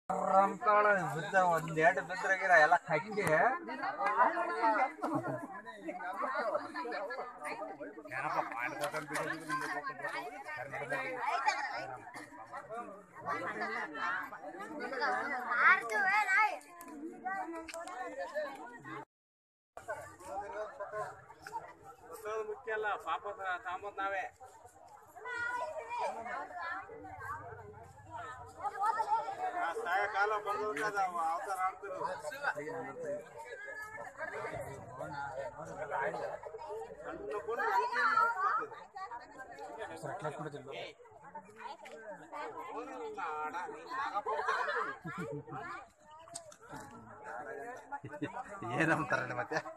ರಂಪಾಳ ಬಿದ್ದ ಒಂದ್ ಎರಡು ಬಿದ್ರಾಗಿರ ಎಲ್ಲ ಕಟ್ಟಿ ಮುಖ್ಯ ಅಲ್ಲ ಪಾಪ ತಾಂಬದ್ ನಾವೇ ಕಾಲ ಬಂದ ಅವತಾರ ಆಡ್ತಿರು ಏನಂತಾರಣ್ಣ ಮತ್ತೆ